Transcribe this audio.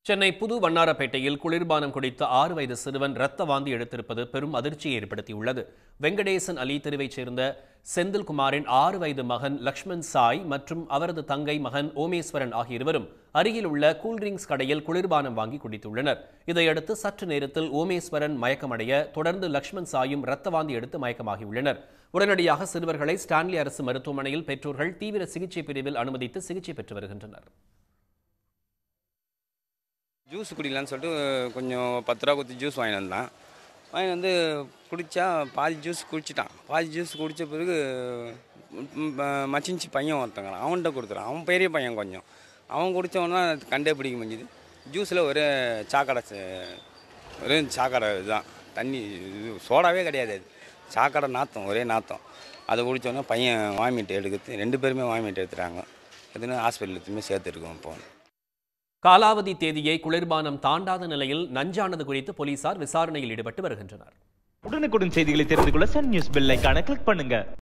சென்னை புது வண்ணாரப்பேட்டையில் குளிர்பானம் குடித்த ஆறு வயது சிறுவன் இரத்த வாந்தி எடுத்திருப்பது பெரும் அதிர்ச்சியை ஏற்படுத்தியுள்ளது வெங்கடேசன் அலி தெருவைச் சேர்ந்த செந்தில்குமாரின் ஆறு வயது மகன் லக்ஷ்மண் சாய் மற்றும் அவரது தங்கை மகன் ஓமேஸ்வரன் ஆகிய இருவரும் அருகில் உள்ள கூல்ட்ரிங்க்ஸ் கடையில் குளிர்பானம் வாங்கி குடித்துள்ளனர் இதையடுத்து சற்று நேரத்தில் ஓமேஸ்வரன் மயக்கமடைய தொடர்ந்து லக்ஷ்மண் சாயும் இரத்த வாந்தி எடுத்து மயக்கமாகியுள்ளனர் உடனடியாக சிறுவர்களை ஸ்டான்லி அரசு மருத்துவமனையில் பெற்றோர்கள் தீவிர சிகிச்சை பிரிவில் அனுமதித்து சிகிச்சை பெற்று வருகின்றனர் ஜூஸ் குடிக்கலான்னு சொல்லிட்டு கொஞ்சம் பத்து ரூபா கொடுத்து ஜூஸ் வாங்கிட்டு வந்தான் வாங்கி வந்து குடித்தா பாதி ஜூஸ் குடிச்சிட்டான் பாதி ஜூஸ் குடித்த பிறகு ம், ம- மச்சிஞ்சி பையன் ஒருத்தங்கிறான் அவன்கிட்ட கொடுத்துறான் அவன் பெரிய பையன் கொஞ்சம் அவன் குடித்தவனா கண்டே பிடிக்க முடிஞ்சுது ஜூஸில் ஒரே சாக்கடை ச- ஒரே சாக்கடை இதுதான் தண்ணி இது சோடாவே கிடையாது அது சாக்கடை நாத்தம் ஒரே நாத்தம் அதை குடித்தோன்னே பையன் வாமிட் எடுக்கிறது ரெண்டு பேருமே வாமிட் எடுத்துட்டாங்க எதுனா ஹாஸ்பிட்டல் எதுவுமே சேர்த்துருக்கோம் இப்போ காலாவதி தேதியை குளிர்பானம் தாண்டாத நிலையில் நஞ்சானது குறித்து போலீசார் விசாரணையில் ஈடுபட்டு வருகின்றனர் உடனுக்குடன் செய்திகளை தெரிந்து கொள்ள சன் நியூஸ் பெல் ஐகானை கிளிக் பண்ணுங்க